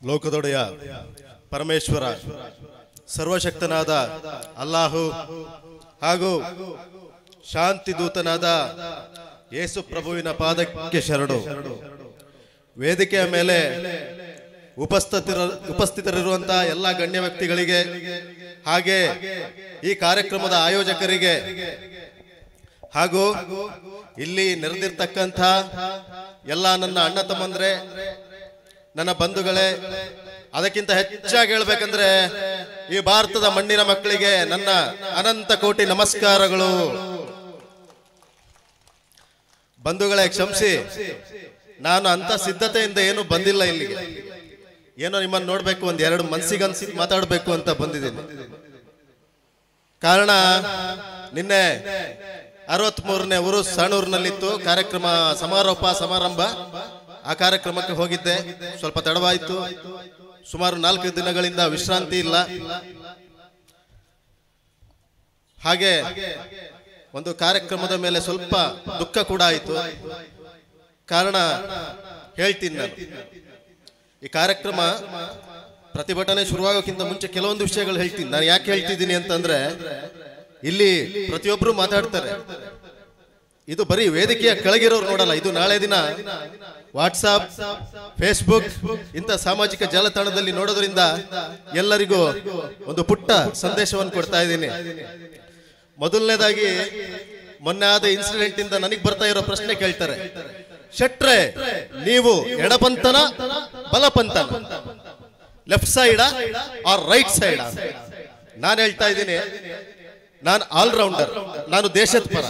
ಲೋಕದೊಡೆಯ ಪರಮೇಶ್ವರ ಸರ್ವಶಕ್ತನಾದ ಅಲ್ಲಾಹು ಹಾಗೂ ಶಾಂತಿ ದೂತನಾದ ಯೇಸು ಪ್ರಭುವಿನ ಪಾದಕ್ಕೆ ಶರಣು ವೇದಿಕೆಯ ಮೇಲೆ ಉಪಸ್ಥಿತರ ಉಪಸ್ಥಿತರಿರುವಂತಹ ಎಲ್ಲ ಗಣ್ಯ ವ್ಯಕ್ತಿಗಳಿಗೆ ಹಾಗೆ ಈ ಕಾರ್ಯಕ್ರಮದ ಆಯೋಜಕರಿಗೆ ಹಾಗೂ ಇಲ್ಲಿ ನೆರೆದಿರ್ತಕ್ಕಂಥ ಎಲ್ಲ ನನ್ನ ಅಣ್ಣ ತಮ್ಮಂದ್ರೆ ನನ್ನ ಬಂಧುಗಳೇ ಅದಕ್ಕಿಂತ ಹೆಚ್ಚಾಗಿ ಹೇಳ್ಬೇಕಂದ್ರೆ ಈ ಭಾರತದ ಮಣ್ಣಿನ ಮಕ್ಕಳಿಗೆ ನನ್ನ ಅನಂತ ಕೋಟಿ ನಮಸ್ಕಾರಗಳು ಬಂಧುಗಳೇ ಕ್ಷಮಿಸಿ ನಾನು ಅಂತ ಸಿದ್ಧತೆಯಿಂದ ಏನು ಬಂದಿಲ್ಲ ಇಲ್ಲಿಗೆ ಏನೋ ನಿಮ್ಮನ್ನು ನೋಡ್ಬೇಕು ಒಂದ್ ಎರಡು ಮನ್ಸಿಗನ್ಸಿ ಮಾತಾಡಬೇಕು ಅಂತ ಬಂದಿದ್ದೀನಿ ಕಾರಣ ನಿನ್ನೆ ಅರವತ್ ಮೂರನೇ ಊರು ಸಾಣೂರಿನಲ್ಲಿತ್ತು ಕಾರ್ಯಕ್ರಮ ಸಮಾರೋಪ ಸಮಾರಂಭ ಆ ಕಾರ್ಯಕ್ರಮಕ್ಕೆ ಹೋಗಿದ್ದೆ ಸ್ವಲ್ಪ ತಡವಾಯಿತು ಸುಮಾರು ನಾಲ್ಕು ದಿನಗಳಿಂದ ವಿಶ್ರಾಂತಿ ಇಲ್ಲ ಹಾಗೆ ಒಂದು ಕಾರ್ಯಕ್ರಮದ ಮೇಲೆ ಸ್ವಲ್ಪ ದುಃಖ ಕೂಡ ಆಯಿತು ಕಾರಣ ಹೇಳ್ತೀನಿ ನಾನು ಈ ಕಾರ್ಯಕ್ರಮ ಪ್ರತಿಭಟನೆ ಶುರುವಾಗೋಕ್ಕಿಂತ ಮುಂಚೆ ಕೆಲವೊಂದು ವಿಷಯಗಳು ಹೇಳ್ತೀನಿ ನಾನು ಯಾಕೆ ಹೇಳ್ತಿದ್ದೀನಿ ಅಂತಂದ್ರೆ ಇಲ್ಲಿ ಪ್ರತಿಯೊಬ್ಬರು ಮಾತಾಡ್ತಾರೆ ಇದು ಬರೀ ವೇದಿಕೆಯ ಕೆಳಗಿರೋರು ನೋಡಲ್ಲ ಇದು ನಾಳೆ ದಿನ ವಾಟ್ಸಾಪ್ ಫೇಸ್ಬುಕ್ ಇಂಥ ಸಾಮಾಜಿಕ ಜಾಲತಾಣದಲ್ಲಿ ನೋಡೋದ್ರಿಂದ ಎಲ್ಲರಿಗೂ ಒಂದು ಪುಟ್ಟ ಸಂದೇಶವನ್ನು ಕೊಡ್ತಾ ಇದ್ದೀನಿ ಮೊದಲನೇದಾಗಿ ಮೊನ್ನೆ ಆದ ಇನ್ಸಿಡೆಂಟ್ ಇಂದ ನನಗೆ ಬರ್ತಾ ಇರೋ ಪ್ರಶ್ನೆ ಕೇಳ್ತಾರೆ ಶೆಟ್ರೆ ನೀವು ಎಡಪಂಥನ ಬಲಪಂಥನ left side or right side ನಾನು ಹೇಳ್ತಾ ಇದ್ದೀನಿ ನಾನು ಆಲ್ರೌಂಡರ್ ನಾನು ದೇಶದ ಪರ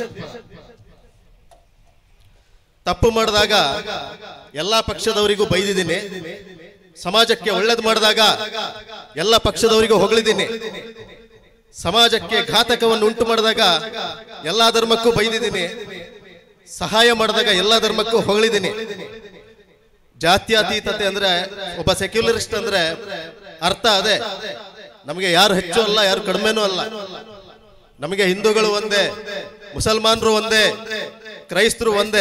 ತಪ್ಪು ಮಾಡಿದಾಗ ಎಲ್ಲಾ ಪಕ್ಷದವರಿಗೂ ಬೈದಿದ್ದೀನಿ ಸಮಾಜಕ್ಕೆ ಒಳ್ಳೇದು ಮಾಡಿದಾಗ ಎಲ್ಲ ಪಕ್ಷದವರಿಗೂ ಹೊಗಳಿದ್ದೀನಿ ಸಮಾಜಕ್ಕೆ ಘಾತಕವನ್ನು ಉಂಟು ಮಾಡಿದಾಗ ಎಲ್ಲಾ ಧರ್ಮಕ್ಕೂ ಬೈದಿದ್ದೀನಿ ಸಹಾಯ ಮಾಡಿದಾಗ ಎಲ್ಲಾ ಧರ್ಮಕ್ಕೂ ಹೊಗಳಿದ್ದೀನಿ ಜಾತ್ಯತೀತತೆ ಅಂದ್ರೆ ಒಬ್ಬ ಸೆಕ್ಯುಲರಿಸ್ಟ್ ಅಂದ್ರೆ ಅರ್ಥ ಅದೇ ನಮಗೆ ಯಾರು ಹೆಚ್ಚು ಅಲ್ಲ ಯಾರು ಕಡಿಮೆನೂ ಅಲ್ಲ ನಮಗೆ ಹಿಂದೂಗಳು ಒಂದೇ ಮುಸಲ್ಮಾನರು ಒಂದೇ ಕ್ರೈಸ್ತರು ಒಂದೇ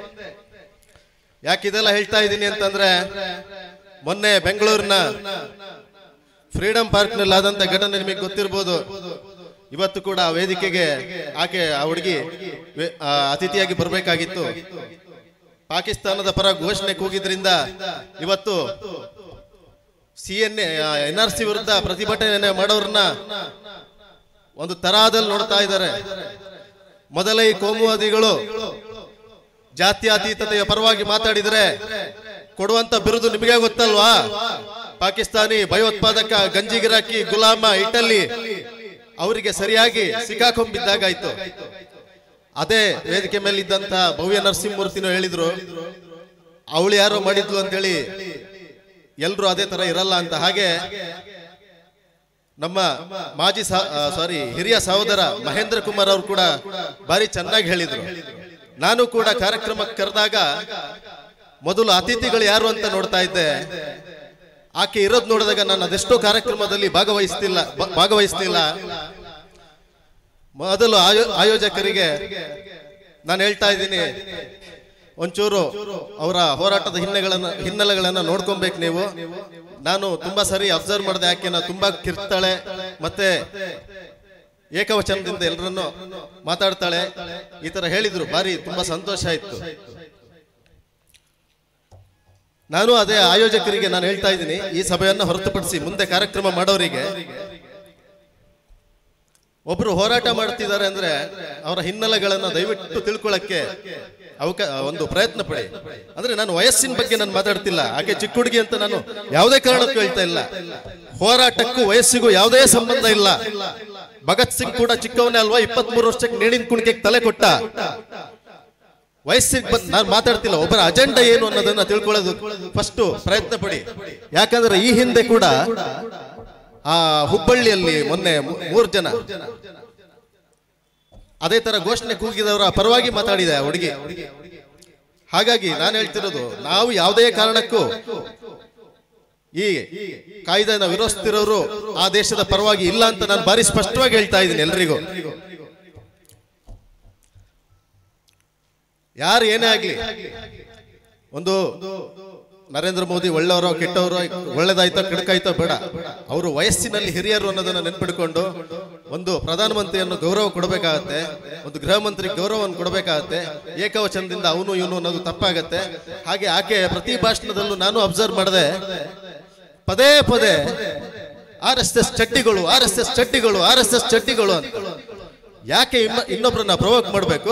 ಯಾಕೆ ಇದೆಲ್ಲ ಹೇಳ್ತಾ ಇದ್ದೀನಿ ಅಂತಂದ್ರೆ ಮೊನ್ನೆ ಬೆಂಗಳೂರಿನ ಫ್ರೀಡಂ ಪಾರ್ಕ್ ನಲ್ಲಿ ಆದಂತ ಘಟನೆ ನಿಮಗೆ ಗೊತ್ತಿರ್ಬೋದು ಇವತ್ತು ಕೂಡ ಆ ವೇದಿಕೆಗೆ ಆಕೆ ಆ ಹುಡುಗಿ ವೇ- ಆ, ಅತಿಥಿಯಾಗಿ ಬರಬೇಕಾಗಿತ್ತು ಪಾಕಿಸ್ತಾನದ ಪರ ಘೋಷಣೆ ಕೂಗಿದ್ರಿಂದ ಇವತ್ತು C N N R C ವಿರುದ್ಧ ಪ್ರತಿಭಟನೆ ಮಾಡೋರನ್ನ ಒಂದು ತರಹದಲ್ಲಿ ನೋಡ್ತಾ ಇದ್ದಾರೆ ಮೊದಲ ಈ ಕೋಮುವಾದಿಗಳು ಜಾತ್ಯತೀತತೆಯ ಪರವಾಗಿ ಮಾತಾಡಿದರೆ ಕೊಡುವಂತ ಬಿರುದು ನಿಮಗೆ ಗೊತ್ತಲ್ವಾ ಪಾಕಿಸ್ತಾನಿ ಭಯೋತ್ಪಾದಕ ಗಂಜಿ ಗಿರಾಕಿ ಗುಲಾಮ ಇಟಲಿ ಅವರಿಗೆ ಸರಿಯಾಗಿ ಸಿಕ್ಕಾಕೊಂಬಿದ್ದಾಗಾಯ್ತು ಅದೇ ವೇದಿಕೆ ಮೇಲೆ ಇದ್ದಂತ ಭವ್ಯ ನರಸಿಂಹಮೂರ್ತಿನೂ ಹೇಳಿದ್ರು ಅವಳು ಯಾರೋ ಮಾಡಿದ್ಲು ಅಂತೇಳಿ ಎಲ್ರು ಅದೇ ತರ ಇರಲ್ಲ ಅಂತ ಹಾಗೆ ನಮ್ಮ ಮಾಜಿ ಸಾರಿ ಹಿರಿಯ ಸಹೋದರ ಮಹೇಂದ್ರ ಕುಮಾರ್ ಅವರು ಕೂಡ ಬಾರಿ ಚೆನ್ನಾಗಿ ಹೇಳಿದ್ರು ನಾನು ಕೂಡ ಕಾರ್ಯಕ್ರಮಕ್ಕೆ ಕರೆದಾಗ ಮೊದಲು ಅತಿಥಿಗಳು ಯಾರು ಅಂತ ನೋಡ್ತಾ ಇದ್ದೆ ಆಕೆ ಇರೋದ್ ನೋಡಿದಾಗ ನಾನು ಅದೆಷ್ಟೋ ಕಾರ್ಯಕ್ರಮದಲ್ಲಿ ಭಾಗವಹಿಸ್ತಿಲ್ಲ ಭಾ- ಭಾಗವಹಿಸ್ತಿಲ್ಲ ಮೊದಲು ಆಯೋ- ಆಯೋಜಕರಿಗೆ ನಾನು ಹೇಳ್ತಾ ಇದ್ದೀನಿ ಒಂಚೂರು ಅವರ ಹೋರಾಟದ ಹಿನ್ನೆಲೆಗಳನ್ನ ಹಿನ್ನೆಲೆಗಳನ್ನ ನೋಡ್ಕೊಬೇಕು ನೀವು ನಾನು ತುಂಬಾ ಸರಿ ಅಬ್ಸರ್ವ್ ಮಾಡಿದೆ ಆಕೆನ ತುಂಬಾ ಕಿರ್ತಾಳೆ ಮತ್ತೆ ಏಕವಚನದಿಂದ ಎಲ್ಲರನ್ನು ಮಾತಾಡ್ತಾಳೆ ಈ ತರ ಹೇಳಿದ್ರು ಬಾರಿ ತುಂಬಾ ಸಂತೋಷ ಆಯ್ತು ನಾನು ಅದೇ ಆಯೋಜಕರಿಗೆ ನಾನು ಹೇಳ್ತಾ ಇದ್ದೀನಿ ಈ ಸಭೆಯನ್ನು ಹೊರತುಪಡಿಸಿ ಮುಂದೆ ಕಾರ್ಯಕ್ರಮ ಮಾಡೋರಿಗೆ ಒಬ್ರು ಹೋರಾಟ ಮಾಡ್ತಿದ್ದಾರೆ ಅಂದ್ರೆ ಅವರ ಹಿನ್ನೆಲೆಗಳನ್ನ ದಯವಿಟ್ಟು ತಿಳ್ಕೊಳ್ಳಕ್ಕೆ ಅವಕ ಒಂದು ಪ್ರಯತ್ನ ಪಡಿ ಅಂದ್ರೆ ನಾನು ವಯಸ್ಸಿನ ಬಗ್ಗೆ ನಾನು ಮಾತಾಡ್ತಿಲ್ಲ ಆಕೆ ಚಿಕ್ಕ ಹುಡುಗಿ ಅಂತ ನಾನು ಯಾವುದೇ ಕಾರಣಕ್ಕೂ ಹೇಳ್ತಾ ಇಲ್ಲ ಹೋರಾಟಕ್ಕೂ ವಯಸ್ಸಿಗೂ ಯಾವುದೇ ಸಂಬಂಧ ಇಲ್ಲ ಭಗತ್ ಸಿಂಗ್ ಕೂಡ ಚಿಕ್ಕವನೇ ಅಲ್ವಾ ಇಪ್ಪತ್ತ್ ಮೂರು ವರ್ಷಕ್ಕೆ ನೇಣಿನ ಕುಣಿಕೆಗೆ ತಲೆ ಕೊಟ್ಟ ವಯಸ್ಸಿಗೆ ಬಂದ್ ನಾನು ಮಾತಾಡ್ತಿಲ್ಲ ಒಬ್ಬರ ಅಜೆಂಡಾ ಏನು ಅನ್ನೋದನ್ನ ತಿಳ್ಕೊಳ್ಳೋದು ಫಸ್ಟ್ ಪ್ರಯತ್ನ ಪಡಿ ಯಾಕಂದ್ರೆ ಈ ಹಿಂದೆ ಕೂಡ ಆ ಹುಬ್ಬಳ್ಳಿಯಲ್ಲಿ ಮೊನ್ನೆ ಮೂ- ಮೂರ್ ಜನ ಅದೇ ತರ ಘೋಷಣೆ ಕೂಗಿದವರ ಪರವಾಗಿ ಮಾತಾಡಿದೆ ಆ ಹುಡುಗಿ ಹಾಗಾಗಿ ನಾನು ಹೇಳ್ತಿರೋದು ನಾವು ಯಾವುದೇ ಕಾರಣಕ್ಕೂ ಈ ಕಾಯ್ದೆನ ವಿರೋಧಿಸ್ತಿರೋರು ಆ ದೇಶದ ಪರವಾಗಿ ಇಲ್ಲ ಅಂತ ನಾನು ಬಾರಿ ಸ್ಪಷ್ಟವಾಗಿ ಹೇಳ್ತಾ ಇದ್ದೀನಿ ಎಲ್ರಿಗೂ ಯಾರು ಏನೇ ಆಗ್ಲಿ ಒಂದು ನರೇಂದ್ರ ಮೋದಿ ಒಳ್ಳೆಯವರೋ ಕೆಟ್ಟವರೋ ಒಳ್ಳೇದಾಯ್ತೋ ಕೆಡಕಾಯ್ತೋ ಬೇಡ ಅವರು ವಯಸ್ಸಿನಲ್ಲಿ ಹಿರಿಯರು ಅನ್ನೋದನ್ನ ನೆನ್ಪಿಡ್ಕೊಂಡು ಒಂದು ಪ್ರಧಾನಮಂತ್ರಿಯನ್ನು ಗೌರವ ಕೊಡಬೇಕಾಗತ್ತೆ ಒಂದು ಗೃಹ ಮಂತ್ರಿ ಗೌರವವನ್ನು ಕೊಡಬೇಕಾಗತ್ತೆ ಏಕವಚನದಿಂದ ಅವನು ಇವನು ಅನ್ನೋದು ತಪ್ಪಾಗತ್ತೆ ಹಾಗೆ ಆಕೆ ಪ್ರತಿ ಭಾಷಣದಲ್ಲೂ ನಾನು ಅಬ್ಸರ್ವ್ ಮಾಡಿದೆ ಪದೇ ಪದೇ ಆರ್ ಎಸ್ ಎಸ್ ಚಡ್ಡಿಗಳು ಆರ್ ಎಸ್ ಎಸ್ ಚಡ್ಡಿಗಳು ಆರ್ ಎಸ್ ಎಸ್ ಚಡ್ಡಿಗಳು ಅಂತ ಯಾಕೆ ಇನ್ನ ಇನ್ನೊಬ್ರನ್ನ ಪ್ರವೋಕ್ ಮಾಡಬೇಕು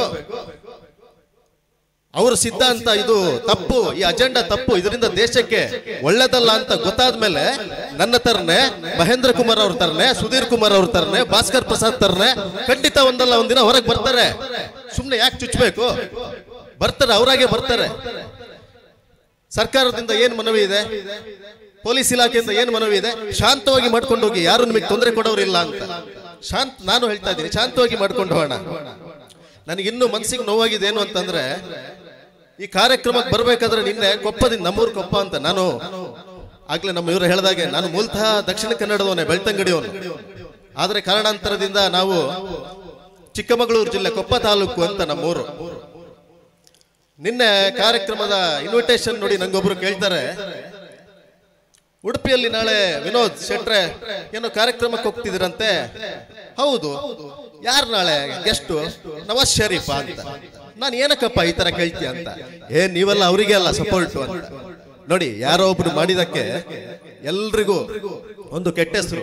ಅವ್ರ ಸಿದ್ಧಾಂತ ಇದು ತಪ್ಪು ಈ ಅಜೆಂಡಾ ತಪ್ಪು ಇದರಿಂದ ದೇಶಕ್ಕೆ ಒಳ್ಳೇದಲ್ಲ ಅಂತ ಗೊತ್ತಾದ ಮೇಲೆ ನನ್ನ ತರನೆ ಮಹೇಂದ್ರ ಕುಮಾರ್ ಅವ್ರ ತರನೆ ಸುಧೀರ್ ಕುಮಾರ್ ಅವ್ರ ತರನೆ ಭಾಸ್ಕರ್ ಪ್ರಸಾದ್ ತರನೆ ಖಂಡಿತ ಒಂದಲ್ಲ ಒಂದಿನ ಹೊರಗೆ ಬರ್ತಾರೆ ಸುಮ್ನೆ ಯಾಕೆ ಚುಚ್ಚಬೇಕು ಬರ್ತಾರೆ ಅವರಾಗೆ ಬರ್ತಾರೆ ಸರ್ಕಾರದಿಂದ ಏನ್ ಮನವಿ ಇದೆ ಪೊಲೀಸ್ ಇಲಾಖೆಯಿಂದ ಏನ್ ಮನವಿ ಇದೆ ಶಾಂತವಾಗಿ ಮಾಡ್ಕೊಂಡು ಹೋಗಿ ಯಾರು ನಿಮಗೆ ತೊಂದರೆ ಕೊಡೋರಿಲ್ಲ ಅಂತ ಶಾಂತ ನಾನು ಹೇಳ್ತಾ ಇದ್ದೀನಿ ಶಾಂತವಾಗಿ ಮಾಡ್ಕೊಂಡು ಹೋಗೋಣ ನನಗೆ ಇನ್ನೂ ಮನಸ್ಸಿಗೆ ನೋವಾಗಿದೆ ಏನು ಅಂತಂದ್ರೆ ಈ ಕಾರ್ಯಕ್ರಮಕ್ಕೆ ಬರ್ಬೇಕಾದ್ರೆ ನಿನ್ನೆ ಕೊಪ್ಪದಿಂದ ನಮ್ಮೂರು ಕೊಪ್ಪ ಅಂತ ನಾನು ಆಗ್ಲೇ ನಮ್ಮ ಇವರು ಹೇಳಿದಾಗೆ ನಾನು ಮೂಲತಃ ದಕ್ಷಿಣ ಕನ್ನಡದವನೇ ಬೆಳ್ತಂಗಡಿಯವನು ಆದರೆ ಕಾರಣಾಂತರದಿಂದ ನಾವು ಚಿಕ್ಕಮಗಳೂರು ಜಿಲ್ಲೆ ಕೊಪ್ಪ ತಾಲೂಕು ಅಂತ ನಮ್ಮೂರು ನಿನ್ನೆ ಕಾರ್ಯಕ್ರಮದ ಇನ್ವಿಟೇಷನ್ ನೋಡಿ ನಂಗೊಬ್ರು ಕೇಳ್ತಾರೆ ಉಡುಪಿಯಲ್ಲಿ ನಾಳೆ ವಿನೋದ್ ಶೆಟ್ರೆ ಏನೋ ಕಾರ್ಯಕ್ರಮಕ್ಕೆ ಹೋಗ್ತಿದ್ದೀರಂತೆ ಹೌದು ಯಾರು ನಾಳೆ ಗೆಸ್ಟು ನವಾಜ್ ಶರೀಫ್ ಅಂತ ನಾನು ಏನಕ್ಕಪ್ಪ ಈ ತರ ಕೇಳ್ತೀಯ ಅಂತ ಏ ನೀವೆಲ್ಲ ಅವರಿಗೆ ಅಲ್ಲ ಸಪೋರ್ಟು ಅಂತ ನೋಡಿ ಯಾರೋ ಒಬ್ರು ಮಾಡಿದಕ್ಕೆ ಎಲ್ರಿಗೂ ಒಂದು ಕೆಟ್ಟ ಹೆಸರು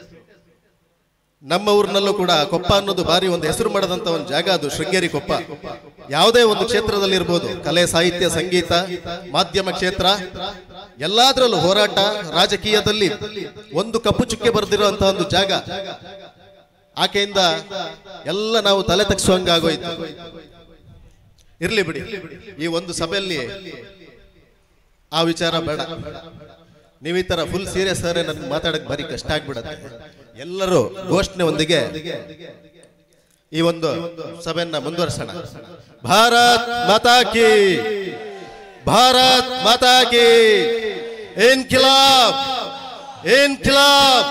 ನಮ್ಮ ಊರಿನಲ್ಲೂ ಕೂಡ ಕೊಪ್ಪ ಅನ್ನೋದು ಬಾರಿ ಒಂದು ಹೆಸರು ಮಾಡದಂತ ಒಂದು ಜಾಗ ಅದು ಶೃಂಗೇರಿ ಕೊಪ್ಪ ಯಾವುದೇ ಒಂದು ಕ್ಷೇತ್ರದಲ್ಲಿ ಇರ್ಬೋದು ಕಲೆ ಸಾಹಿತ್ಯ ಸಂಗೀತ ಮಾಧ್ಯಮ ಕ್ಷೇತ್ರ ಎಲ್ಲಾದ್ರಲ್ಲೂ ಹೋರಾಟ ರಾಜಕೀಯದಲ್ಲಿ ಒಂದು ಕಪ್ಪು ಚುಕ್ಕೆ ಬರೆದಿರುವಂತ ಒಂದು ಜಾಗ ಆಕೆಯಿಂದ ಎಲ್ಲ ನಾವು ತಲೆ ತಗ್ಸುವಂಗಾಗೋಯ್ತು ಇರ್ಲಿ ಬಿಡಿ ಈ ಒಂದು ಸಭೆಯಲ್ಲಿ ಆ ವಿಚಾರ ಬೇಡ ನೀವು ಈ ತರ ಫುಲ್ ಸೀರಿಯಸ್ ಆದರೆ ನನ್ಗೆ ಮಾತಾಡಕ್ ಭಾರಿ ಕಷ್ಟ ಆಗ್ಬಿಡತ್ತೆ ಎಲ್ಲರೂ ಘೋಷಣೆ ಒಂದಿಗೆ ಈ ಒಂದು ಸಭೆಯನ್ನ ಮುಂದುವರಿಸೋಣ ಭಾರತ್ ಮಾತಾ ಕಿ ಭಾರತ್ ಮಾತಾ ಕಿ ಇನ್ಕಿಲಾಬ್ ಇನ್ಕಿಲಾಬ್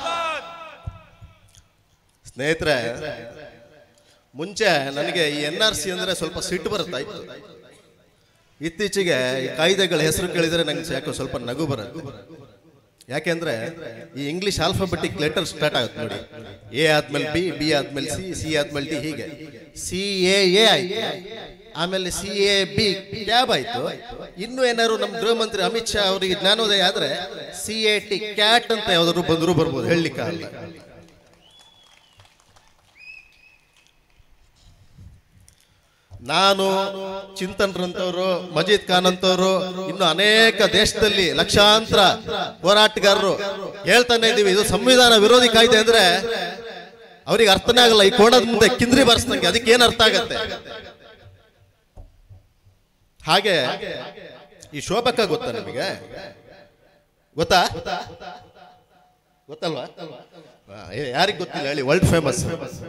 ಸ್ನೇಹಿತರೆ ಮುಂಚೆ ನನಗೆ ಈ ಎನ್ ಆರ್ ಸಿ ಅಂದ್ರೆ ಸ್ವಲ್ಪ ಸಿಟ್ಟು ಬರ್ತಾ ಇತ್ತು ಇತ್ತೀಚೆಗೆ ಈ ಕಾಯ್ದೆಗಳ ಹೆಸರು ಕೇಳಿದ್ರೆ ನಂಗೆ ಯಾಕೋ ಸ್ವಲ್ಪ ನಗು ಬರುತ್ತೆ ಯಾಕೆಂದ್ರೆ ಈ ಇಂಗ್ಲಿಷ್ ಆಲ್ಫಾಬೆಟಿಕ್ ಲೆಟರ್ ಸ್ಟಾರ್ಟ್ ಆಗುತ್ತೆ ನೋಡಿ ಎ ಆದ್ಮೇಲೆ ಬಿ ಬಿ ಆದ್ಮೇಲೆ ಸಿ ಸಿ ಆದ್ಮೇಲೆ ಡಿ ಹೀಗೆ ಸಿ ಎ ಎ ಆಯ್ತು ಆಮೇಲೆ ಸಿ ಎ ಬಿ ಕ್ಯಾಬ್ ಆಯ್ತು ಇನ್ನು ಏನಾದ್ರು ನಮ್ಮ ಗೃಹ ಮಂತ್ರಿ ಅಮಿತ್ ಶಾ ಅವರಿಗೆ ಜ್ಞಾನೋದಯ ಆದ್ರೆ ಸಿ ಎ ಟಿ ಕ್ಯಾಟ್ ಅಂತ ಯಾವ್ದಾದ್ರು ಬಂದ್ರು ಬರ್ಬೋದು ಹೇಳಲಿಕ್ಕೆ ಅಲ್ಲ ನಾನು ಚಿಂತನ್ರಂತವ್ರು ಮಜೀದ್ ಖಾನ್ ಅಂತವ್ರು ಇನ್ನು ಅನೇಕ ದೇಶದಲ್ಲಿ ಲಕ್ಷಾಂತರ ಹೋರಾಟಗಾರರು ಹೇಳ್ತಾನೆ ಇದೀವಿ ಇದು ಸಂವಿಧಾನ ವಿರೋಧಿ ಕಾಯ್ದೆ ಅಂದ್ರೆ ಅವ್ರಿಗೆ ಅರ್ಥನೇ ಆಗಲ್ಲ ಈ ಕೋಣದ ಮುಂದೆ ಕಿಂದ್ರಿ ಬರ್ಸ್ದಂಗೆ ಅದಕ್ಕೆ ಏನ್ ಅರ್ಥ ಆಗತ್ತೆ ಹಾಗೆ ಈ ಶೋಭಕ್ಕ ಗೊತ್ತಾ ನಿಮಗೆ ಗೊತ್ತಾ ಗೊತ್ತಲ್ವಾ ಯಾರಿಗೆ ಗೊತ್ತಿಲ್ಲ ಹೇಳಿ ವರ್ಲ್ಡ್ ಫೇಮಸ್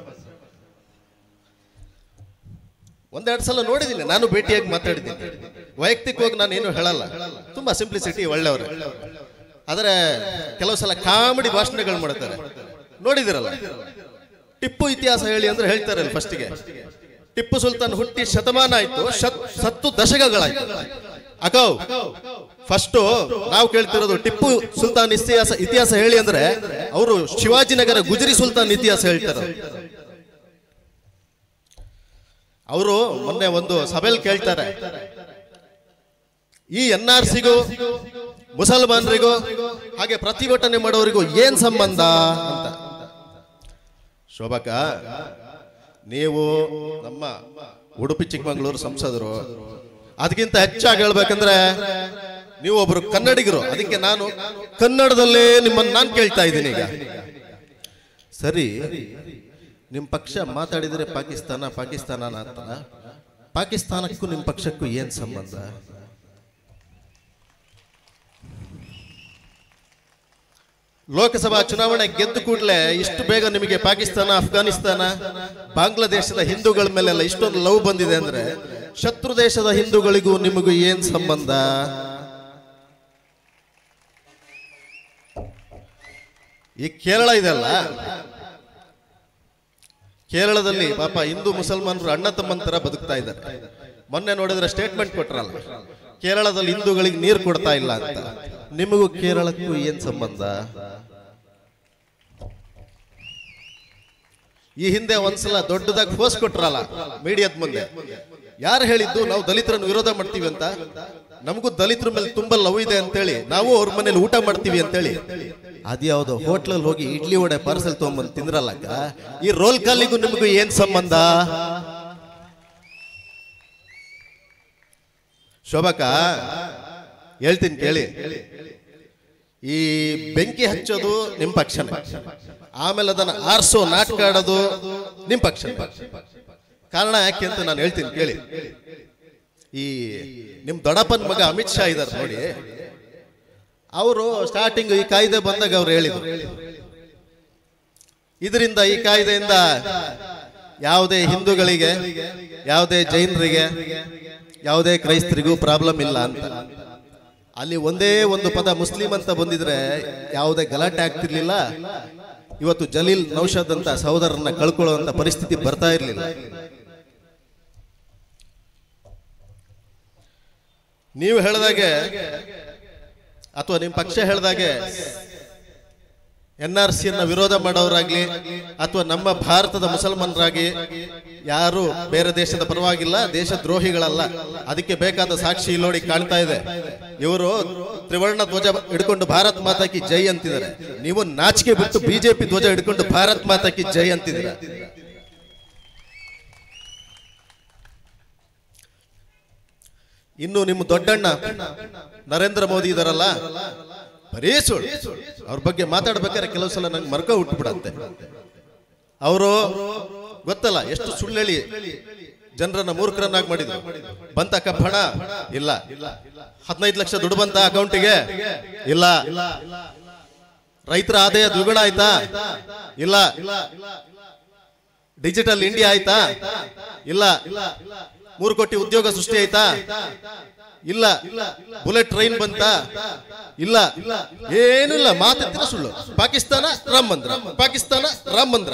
ಒಂದೆರಡು ಸಲ ನೋಡಿದ್ದೀನಿ ನಾನು ಭೇಟಿಯಾಗಿ ಮಾತಾಡಿದ್ದೀನಿ ವೈಯಕ್ತಿಕವಾಗಿ ನಾನು ಏನು ಹೇಳಲ್ಲ ತುಂಬಾ ಸಿಂಪ್ಲಿಸಿಟಿ ಒಳ್ಳೆಯವರು ಆದರೆ ಕೆಲವು ಸಲ ಕಾಮಿಡಿ ಭಾಷಣಗಳು ಮಾಡ್ತಾರೆ ನೋಡಿದಿರಲ್ಲ ಟಿಪ್ಪು ಇತಿಹಾಸ ಹೇಳಿ ಅಂದ್ರೆ ಹೇಳ್ತಾರೆ ಫಸ್ಟಿಗೆ ಟಿಪ್ಪು ಸುಲ್ತಾನ್ ಹುಟ್ಟಿ ಶತಮಾನ ಆಯ್ತು ಶತ್- ಸತ್ತು ದಶಕಗಳಾಯ್ತು ಅಕೌ ಫಸ್ಟ್ ನಾವು ಕೇಳ್ತಿರೋದು ಟಿಪ್ಪು ಸುಲ್ತಾನ್ ಇತಿಹಾಸ ಇತಿಹಾಸ ಹೇಳಿ ಅಂದ್ರೆ ಅವರು ಶಿವಾಜಿನಗರ ಗುಜರಿ ಸುಲ್ತಾನ್ ಇತಿಹಾಸ ಹೇಳ್ತಾರೆ ಅವರು ಮೊನ್ನೆ ಒಂದು ಸಭೆಯಲ್ಲಿ ಕೇಳ್ತಾರೆ ಈ ಎನ್ ಆರ್ ಸಿಗೂ ಮುಸಲ್ಮಾನರಿಗೂ ಹಾಗೆ ಪ್ರತಿಭಟನೆ ಮಾಡೋರಿಗೂ ಏನ್ ಸಂಬಂಧ ಅಂತ ಶೋಭಕ ನೀವು ನಮ್ಮ ಉಡುಪಿ ಚಿಕ್ಕಮಗಳೂರು ಸಂಸದರು ಅದಕ್ಕಿಂತ ಹೆಚ್ಚಾಗಿ ಹೇಳ್ಬೇಕಂದ್ರೆ ನೀವು ಒಬ್ರು ಕನ್ನಡಿಗರು ಅದಕ್ಕೆ ನಾನು ಕನ್ನಡದಲ್ಲೇ ನಿಮ್ಮನ್ನು ನಾನು ಕೇಳ್ತಾ ಇದ್ದೀನಿ ಈಗ ಸರಿ ನಿಮ್ಮ ಪಕ್ಷ ಮಾತಾಡಿದರೆ ಪಾಕಿಸ್ತಾನ ಪಾಕಿಸ್ತಾನ ಅಂತ ಪಾಕಿಸ್ತಾನಕ್ಕೂ ನಿಮ್ಮ ಪಕ್ಷಕ್ಕೂ ಏನ್ ಸಂಬಂಧ ಲೋಕಸಭಾ ಚುನಾವಣೆ ಗೆದ್ದ ಕೂಡಲೇ ಇಷ್ಟು ಬೇಗ ನಿಮಗೆ ಪಾಕಿಸ್ತಾನ ಅಫ್ಘಾನಿಸ್ತಾನ ಬಾಂಗ್ಲಾದೇಶದ ಹಿಂದೂಗಳ ಮೇಲೆಲ್ಲ ಇಷ್ಟೊಂದು ಲವ್ ಬಂದಿದೆ ಅಂದ್ರೆ ಶತ್ರು ದೇಶದ ಹಿಂದೂಗಳಿಗೂ ನಿಮಗೂ ಏನ್ ಸಂಬಂಧ ಈ ಕೇರಳ ಇದೆಲ್ಲ ಕೇರಳದಲ್ಲಿ ಪಾಪ ಹಿಂದೂ ಮುಸಲ್ಮಾನರು ಅಣ್ಣ ತಮ್ಮನ ತರ ಬದುಕ್ತಾ ಇದ್ದಾರೆ ಮೊನ್ನೆ ನೋಡಿದ್ರೆ ಸ್ಟೇಟ್ಮೆಂಟ್ ಕೊಟ್ರಲ್ಲ ಕೇರಳದಲ್ಲಿ ಹಿಂದೂಗಳಿಗೆ ನೀರು ಕೊಡ್ತಾ ಇಲ್ಲ ಅಂತ ನಿಮಗೂ ಕೇರಳಕ್ಕೂ ಏನ್ ಸಂಬಂಧ ಈ ಹಿಂದೆ ಒಂದ್ಸಲ ದೊಡ್ಡದಾಗಿ ಫೋರ್ಸ್ ಕೊಟ್ರಲ್ಲ ಮೀಡಿಯಾದ ಮುಂದೆ ಯಾರು ಹೇಳಿದ್ದು ನಾವು ದಲಿತರನ್ನು ವಿರೋಧ ಮಾಡ್ತೀವಿ ಅಂತ ನಮಗೂ ದಲಿತರ ಮೇಲೆ ತುಂಬಾ ಲವ್ ಇದೆ ಅಂತೇಳಿ ನಾವು ಅವ್ರ ಮನೇಲಿ ಊಟ ಮಾಡ್ತೀವಿ ಅಂತೇಳಿ ಅದ್ಯಾವ್ದೋ ಹೋಟ್ಲಲ್ಲಿ ಹೋಗಿ ಇಡ್ಲಿ ವಡೆ ಪಾರ್ಸೆಲ್ ತಗೊಂಬಂದು ತಿಂದ್ರಲ್ಲಕ್ಕ ಈ ರೋಲ್ ಕಾಲಿಗೂ ನಿಮಗೂ ಏನ್ ಸಂಬಂಧ ಶೋಭಕ ಹೇಳ್ತೀನಿ ಕೇಳಿ ಈ ಬೆಂಕಿ ಹಚ್ಚೋದು ನಿಮ್ ಪಕ್ಷನೇ ಆಮೇಲೆ ಅದನ್ನ ಆರಿಸೋ ನಾಟಕ ಆಡೋದು ನಿಮ್ ಪಕ್ಷನೇ ಕಾರಣ ಯಾಕೆ ಅಂತ ನಾನು ಹೇಳ್ತೀನಿ ಕೇಳಿ ಈ ನಿಮ್ ದೊಡ್ಡಪ್ಪನ ಮಗ ಅಮಿತ್ ಶಾ ಇದಾರೆ ನೋಡಿ ಅವರು ಸ್ಟಾರ್ಟಿಂಗ್ ಈ ಕಾಯ್ದೆ ಬಂದಾಗ ಅವ್ರು ಹೇಳಿದ್ರು ಇದರಿಂದ ಈ ಕಾಯ್ದೆಯಿಂದ ಯಾವುದೇ ಹಿಂದೂಗಳಿಗೆ ಯಾವುದೇ ಜೈನರಿಗೆ ಯಾವುದೇ ಕ್ರೈಸ್ತರಿಗೂ ಪ್ರಾಬ್ಲಮ್ ಇಲ್ಲ ಅಂತ ಅಲ್ಲಿ ಒಂದೇ ಒಂದು ಪದ ಮುಸ್ಲಿಂ ಅಂತ ಬಂದಿದ್ರೆ ಯಾವುದೇ ಗಲಾಟೆ ಆಗ್ತಿರ್ಲಿಲ್ಲ ಇವತ್ತು ಜಲೀಲ್ ನೌಷದ್ ಅಂತ ಸಹೋದರನ್ನ ಕಳ್ಕೊಳ್ಳುವಂತ ಪರಿಸ್ಥಿತಿ ಬರ್ತಾ ಇರಲಿಲ್ಲ ನೀವು ಹೇಳ್ದಾಗೆ ಅಥವಾ ನಿಮ್ಮ ಪಕ್ಷ ಹೇಳ್ದಾಗೆ ಎನ್ ಆರ್ ಸಿಯನ್ನ ವಿರೋಧ ಮಾಡೋರಾಗ್ಲಿ ಅಥವಾ ನಮ್ಮ ಭಾರತದ ಮುಸಲ್ಮಾನರಾಗಿ ಯಾರು ಬೇರೆ ದೇಶದ ಪರವಾಗಿಲ್ಲ ದೇಶ ದ್ರೋಹಿಗಳಲ್ಲ ಅದಕ್ಕೆ ಬೇಕಾದ ಸಾಕ್ಷಿ ಇಲ್ಲಿ ನೋಡಿ ಕಾಣ್ತಾ ಇದೆ ಇವರು ತ್ರಿವರ್ಣ ಧ್ವಜ ಹಿಡ್ಕೊಂಡು ಭಾರತ್ ಮಾತಾ ಕಿ ಜೈ ಅಂತಿದ್ದಾರೆ ನೀವು ನಾಚಿಕೆ ಬಿಟ್ಟು ಬಿಜೆಪಿ ಧ್ವಜ ಹಿಡ್ಕೊಂಡು ಭಾರತ್ ಮಾತಾ ಕಿ ಜೈ ಅಂತಿದ್ದೀರ ಇನ್ನು ನಿಮ್ಮ ದೊಡ್ಡಣ್ಣ ನರೇಂದ್ರ ಮೋದಿ ಇದಾರಲ್ಲ ಬರೀ ಸುಳ್ಳು ಅವ್ರ ಬಗ್ಗೆ ಮಾತಾಡ್ಬೇಕಾದ್ರೆ ಕೆಲವು ಸಲ ನಂಗೆ ಮರ್ಕ ಹುಟ್ಟುಬಿಡತ್ತೆ ಅವರು ಗೊತ್ತಲ್ಲ ಎಷ್ಟು ಸುಳ್ಳು ಹೇಳಿ ಜನರನ್ನ ಮೂರ್ಖರನ್ನಾಗಿ ಮಾಡಿದ್ರು ಬಂತ ಕಪ್ಪಣ ಇಲ್ಲ ಹದಿನೈದು ಲಕ್ಷ ದುಡ್ಡು ಬಂತ ಅಕೌಂಟಿಗೆ ಇಲ್ಲ ರೈತರ ಆದಾಯ ದ್ವಿಗುಣ ಆಯ್ತಾ ಇಲ್ಲ ಡಿಜಿಟಲ್ ಇಂಡಿಯಾ ಆಯ್ತಾ ಇಲ್ಲ ಮೂರು ಕೋಟಿ ಉದ್ಯೋಗ ಸೃಷ್ಟಿ ಆಯ್ತಾ ಇಲ್ಲ ಬುಲೆಟ್ ಟ್ರೈನ್ ಬಂತ ಇಲ್ಲ ಏನೂ ಇಲ್ಲ ಮಾತೆತ್ತಿನ ಸುಳ್ಳು ಪಾಕಿಸ್ತಾನ ರಾಮ್ ಮಂದ್ರ ಪಾಕಿಸ್ತಾನ ರಾಮ್ ಮಂದ್ರ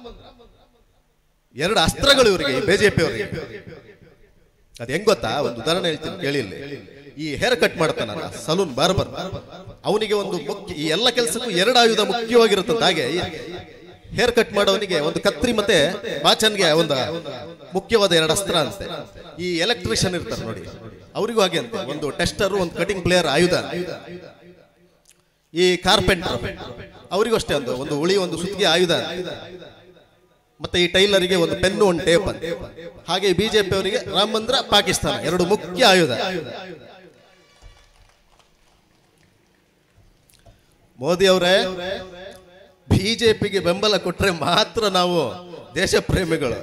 ಎರಡು ಅಸ್ತ್ರಗಳು ಇವರಿಗೆ ಬಿಜೆಪಿ ಅವರಿಗೆ ಅದ್ ಹೆಂಗ್ ಗೊತ್ತಾ ಒಂದು ಉದಾಹರಣೆ ಹೇಳ್ತೀನಿ ಕೇಳಿ ಇಲ್ಲಿ ಈ ಹೇರ್ ಕಟ್ ಮಾಡ್ತಾನಲ್ಲ ಸಲೂನ್ ಬಾರ್ಬರ್ ಅವನಿಗೆ ಒಂದು ಮುಖ್ಯ ಈ ಎಲ್ಲ ಕೆಲಸಕ್ಕೂ ಎರಡು ಆಯುಧ ಮುಖ್ಯವಾಗಿರುತ್ತಂತ ಹಾಗೆ ಹೇರ್ ಕಟ್ ಮಾಡೋವನಿಗೆ ಒಂದು ಕತ್ರಿ ಮತ್ತೆ ಬಾಚನ್ಗೆ ಒಂದು ಮುಖ್ಯವಾದ ಎರಡು ಅಸ್ತ್ರ ಅಂತೆ ಈ ಎಲೆಕ್ಟ್ರಿಷಿಯನ್ ಇರ್ತಾರೆ ನೋಡಿ ಅವರಿಗೂ ಹಾಗೆ ಅಂತೆ ಒಂದು ಟೆಸ್ಟರ್ ಒಂದು ಕಟಿಂಗ್ ಪ್ಲೇಯರ್ ಆಯುಧ ಈ ಕಾರ್ಪೆಂಟರ್ ಅವರಿಗೂ ಅಷ್ಟೇ ಒಂದು ಒಂದು ಉಳಿ ಒಂದು ಸುತ್ತಿಗೆ ಆಯುಧ ಮತ್ತೆ ಈ ಟೈಲರಿಗೆ ಒಂದು ಪೆನ್ನು ಒಂದು ಟೇಪ್ ಅಂತ ಹಾಗೆ ಬಿಜೆಪಿ ಅವರಿಗೆ ರಾಮ ಮಂದ್ರ ಪಾಕಿಸ್ತಾನ ಎರಡು ಮುಖ್ಯ ಆಯುಧ ಮೋದಿ ಅವರೇ ಬಿಜೆಪಿಗೆ ಬೆಂಬಲ ಕೊಟ್ರೆ ಮಾತ್ರ ನಾವು ದೇಶ ಪ್ರೇಮಿಗಳು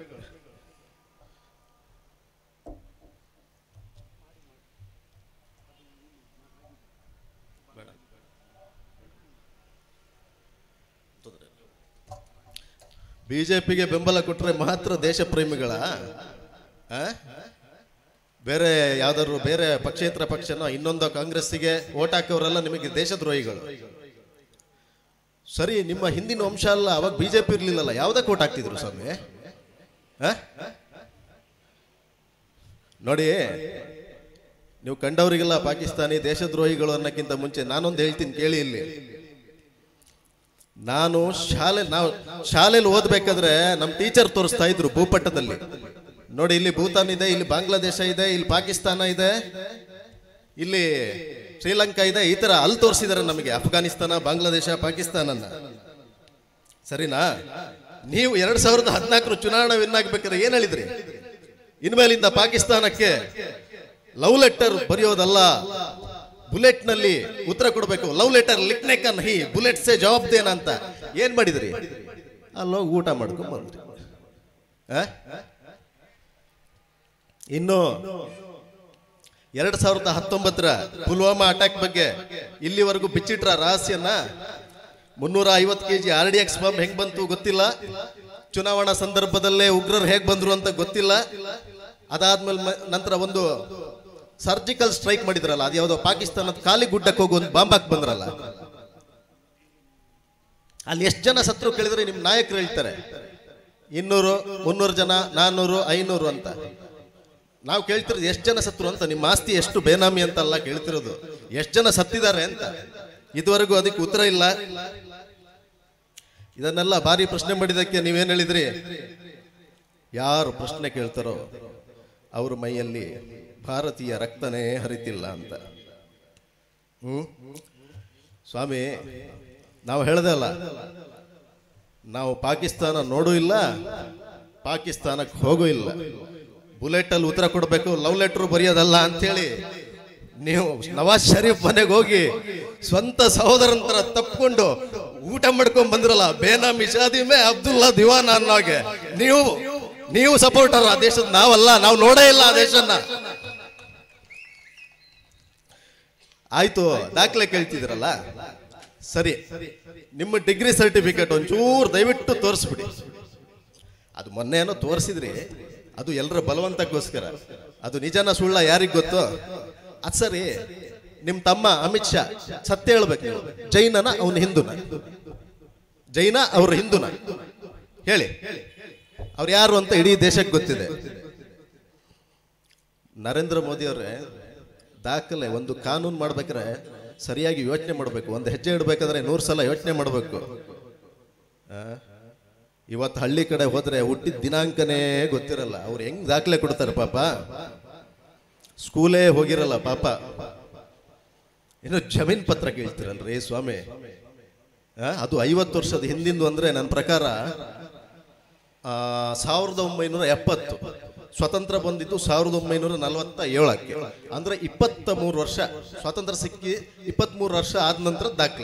ಬಿಜೆಪಿಗೆ ಬೆಂಬಲ ಕೊಟ್ರೆ ಮಾತ್ರ ದೇಶ ಪ್ರೇಮಿಗಳ ಆ? ಬೇರೆ ಯಾವ್ದಾದ್ರು ಬೇರೆ ಪಕ್ಷೇತರ ಪಕ್ಷನೋ ಇನ್ನೊಂದು ಕಾಂಗ್ರೆಸ್ಸಿಗೆ ಓಟ್ ಹಾಕೋರೆಲ್ಲ ನಿಮಗೆ ದೇಶದ್ರೋಹಿಗಳು ಸರಿ ನಿಮ್ಮ ಹಿಂದಿನ ವಂಶ ಅಲ್ಲ ಅವಾಗ ಬಿಜೆಪಿ ಇರ್ಲಿಲ್ಲಲ್ಲ ಯಾವ್ದಕ್ಕೆ ಓಟ್ ಹಾಕ್ತಿದ್ರು ಸ್ವಾಮಿ ಆ? ನೋಡಿ ನೀವು ಕಂಡವರಿಗೆಲ್ಲ ಪಾಕಿಸ್ತಾನಿ ದೇಶದ್ರೋಹಿಗಳು ಅನ್ನಕ್ಕಿಂತ ಮುಂಚೆ ನಾನೊಂದು ಹೇಳ್ತೀನಿ ಕೇಳಿ ಇಲ್ಲಿ ನಾನು ಶಾಲೆ ನಾವು ಶಾಲೆಯಲ್ಲಿ ಓದ್ಬೇಕಾದ್ರೆ ನಮ್ಮ ಟೀಚರ್ ತೋರಿಸ್ತಾ ಇದ್ರು ಭೂಪಟ್ಟದಲ್ಲಿ ನೋಡಿ ಇಲ್ಲಿ ಭೂತಾನ್ ಇದೆ ಇಲ್ಲಿ ಬಾಂಗ್ಲಾದೇಶ ಇದೆ ಇಲ್ಲಿ ಪಾಕಿಸ್ತಾನ ಇದೆ ಇಲ್ಲಿ ಶ್ರೀಲಂಕಾ ಇದೆ ಈ ತರ ಅಲ್ಲಿ ತೋರಿಸಿದಾರೆ ನಮಗೆ ಅಫ್ಘಾನಿಸ್ತಾನ ಬಾಂಗ್ಲಾದೇಶ ಪಾಕಿಸ್ತಾನನ್ನ ಸರಿನಾ ನೀವು ಎರಡ್ ಸಾವಿರದ ಹದಿನಾಲ್ಕರ ಚುನಾವಣಾ ವಿನ್ ಆಗ್ಬೇಕಾದ್ರೆ ಏನ್ ಹೇಳಿದ್ರಿ ಇನ್ಮೇಲಿಂದ ಪಾಕಿಸ್ತಾನಕ್ಕೆ ಲವ್ ಲೆಟರ್ ಬರೆಯೋದಲ್ಲ ಬುಲೆಟ್ ನಲ್ಲಿ ಉತ್ತರ ಕೊಡಬೇಕು ಲವ್ ಲೆಟರ್ ಲಿಖನೆ ಕನ್ ಹಿ ಬುಲೆಟ್ ಸೇ ಜವಾಬ್ ದೇನ ಅಂತ ಏನ್ ಮಾಡಿದ್ರಿ ಅಲ್ಲೋಗಿ ಊಟ ಮಾಡ್ಕೊಂಡ್ ಬಂದ್ರಿ ಆ? ಇನ್ನು ಎರಡ್ ಸಾವಿರದ ಹತ್ತೊಂಬತ್ತರ ಪುಲ್ವಾಮಾ ಅಟ್ಯಾಕ್ ಬಗ್ಗೆ ಇಲ್ಲಿವರೆಗೂ ಬಿಚ್ಚಿಟ್ರ ರಹಸ್ಯನ ಮುನ್ನೂರ ಐವತ್ತು KG R D X bomb ಹೆಂಗ್ ಬಂತು ಗೊತ್ತಿಲ್ಲ ಚುನಾವಣಾ ಸಂದರ್ಭದಲ್ಲೇ ಉಗ್ರರು ಹೇಗ್ ಬಂದ್ರು ಅಂತ ಗೊತ್ತಿಲ್ಲ ಅದಾದ್ಮೇಲೆ ಮ- ನಂತರ ಒಂದು ಸರ್ಜಿಕಲ್ ಸ್ಟ್ರೈಕ್ ಮಾಡಿದ್ರಲ್ಲ ಅದು ಯಾವ್ದೋ ಪಾಕಿಸ್ತಾನದ ಖಾಲಿ ಗುಡ್ಡಕ್ಕೆ ಹೋಗಿ ಒಂದು ಬಾಂಬ್ ಹಾಕಿ ಬಂದ್ರಲ್ಲ ಅಲ್ಲಿ ಎಷ್ಟು ಜನ ಸತ್ರು ಕೇಳಿದ್ರೆ ನಿಮ್ ನಾಯಕರು ಹೇಳ್ತಾರೆ ಇನ್ನೂರು ಮುನ್ನೂರು ಜನ ನಾನ್ನೂರು ಐನೂರು ಅಂತ ನಾವು ಕೇಳ್ತಿರೋದು ಎಷ್ಟು ಜನ ಸತ್ರು ಅಂತ ನಿಮ್ಮ ಆಸ್ತಿ ಎಷ್ಟು ಬೇನಾಮಿ ಅಂತ ಅಲ್ಲ ಕೇಳ್ತಿರೋದು ಎಷ್ಟು ಜನ ಸತ್ತಿದ್ದಾರೆ ಅಂತ ಇದುವರೆಗೂ ಅದಕ್ಕೆ ಉತ್ತರ ಇಲ್ಲ ಇದನ್ನೆಲ್ಲ ಭಾರಿ ಪ್ರಶ್ನೆ ಮಾಡಿದಕ್ಕೆ ನೀವೇನ್ ಹೇಳಿದ್ರಿ ಯಾರು ಪ್ರಶ್ನೆ ಕೇಳ್ತಾರೋ ಅವ್ರ ಮೈಯಲ್ಲಿ ಭಾರತೀಯ ರಕ್ತನೇ ಹರಿತಿಲ್ಲ ಅಂತ ಹ್ಮ್ ಸ್ವಾಮಿ ನಾವು ಹೇಳ್ದೆ ಅಲ್ಲ ನಾವು ಪಾಕಿಸ್ತಾನ ನೋಡೂ ಇಲ್ಲ ಪಾಕಿಸ್ತಾನಕ್ಕೆ ಹೋಗೂ ಇಲ್ಲ ಬುಲೆಟ್ ಅಲ್ಲಿ ಉತ್ತರ ಕೊಡಬೇಕು ಲವ್ ಲೆಟರ್ ಬರೆಯೋದಲ್ಲ ಅಂತೇಳಿ ನೀವು ನವಾಜ್ ಶರೀಫ್ ಮನೆಗೆ ಹೋಗಿ ಸ್ವಂತ ಸಹೋದರನ ತರ ತಪ್ಕೊಂಡು ಊಟ ಮಾಡ್ಕೊಂಡ್ ಬಂದ್ರಲ್ಲ ಬೇನಾಮಿ ಶಾದಿಮೆ ಅಬ್ದುಲ್ಲಾ ದಿವಾನ್ ಅನ್ನೋಗೆ ನೀವು ನೀವು ಸಪೋರ್ಟರ್ ಆ ದೇಶದ ನಾವಲ್ಲ ನಾವು ನೋಡೇ ಇಲ್ಲ ಆ ದೇಶನ ಆಯ್ತು ದಾಖಲೆ ಕೇಳ್ತಿದ್ರಲ್ಲ ಸರಿ ನಿಮ್ಮ ಡಿಗ್ರಿ ಸರ್ಟಿಫಿಕೇಟ್ ಒಂಚೂರು ದಯವಿಟ್ಟು ತೋರಿಸ್ಬಿಡಿ ಅದು ಮೊನ್ನೆ ಏನೋ ತೋರಿಸಿದ್ರಿ ಅದು ಎಲ್ಲರ ಬಲವಂತಕ್ಕೋಸ್ಕರ ಅದು ನಿಜನ ಸುಳ್ಳ ಯಾರಿಗ್ ಗೊತ್ತು ಅದ್ ಸರಿ ನಿಮ್ ತಮ್ಮ ಅಮಿತ್ ಶಾ ಸತ್ಯ ಹೇಳ್ಬೇಕು ನೀವು ಜೈನನ ಅವನು ಹಿಂದೂನ ಜೈನ ಅವ್ರ ಹಿಂದೂನ ಹೇಳಿ ಅವ್ರು ಯಾರು ಅಂತ ಇಡೀ ದೇಶಕ್ಕೆ ಗೊತ್ತಿದೆ ನರೇಂದ್ರ ಮೋದಿ ಅವರೇ ದಾಖಲೆ ಒಂದು ಕಾನೂನು ಮಾಡ್ಬೇಕಾದ್ರೆ ಸರಿಯಾಗಿ ಯೋಚನೆ ಮಾಡಬೇಕು ಒಂದು ಹೆಜ್ಜೆ ಇಡಬೇಕಾದ್ರೆ ನೂರು ಸಲ ಯೋಚನೆ ಮಾಡಬೇಕು ಇವತ್ತು ಹಳ್ಳಿ ಕಡೆ ಹೋದ್ರೆ ಹುಟ್ಟಿದ ದಿನಾಂಕನೇ ಗೊತ್ತಿರಲ್ಲ ಅವ್ರು ಹೆಂಗ್ ದಾಖಲೆ ಕೊಡ್ತಾರೆ ಪಾಪ ಸ್ಕೂಲೇ ಹೋಗಿರಲ್ಲ ಪಾಪ ಇನ್ನು ಜಮೀನ್ ಪತ್ರ ಕೇಳ್ತಿರಲ್ರಿ ಸ್ವಾಮಿ ಆ, ಅದು ಐವತ್ತು ವರ್ಷದ ಹಿಂದಿಂದು ಅಂದ್ರೆ ನನ್ನ ಪ್ರಕಾರ ಆ, ಸಾವಿರದ ಒಂಬೈನೂರ ಎಪ್ಪತ್ತು ಸ್ವತಂತ್ರ ಬಂದಿದ್ದು ಸಾವಿರದ ಒಂಬೈನೂರ ನಲವತ್ತ ಏಳಕ್ಕೆ ಅಂದ್ರೆ ಇಪ್ಪತ್ತ ಮೂರು ವರ್ಷ ಸ್ವಾತಂತ್ರ್ಯ ಸಿಕ್ಕಿ ಇಪ್ಪತ್ತ್ ಮೂರು ವರ್ಷ ಆದ ನಂತರ ದಾಖಲೆ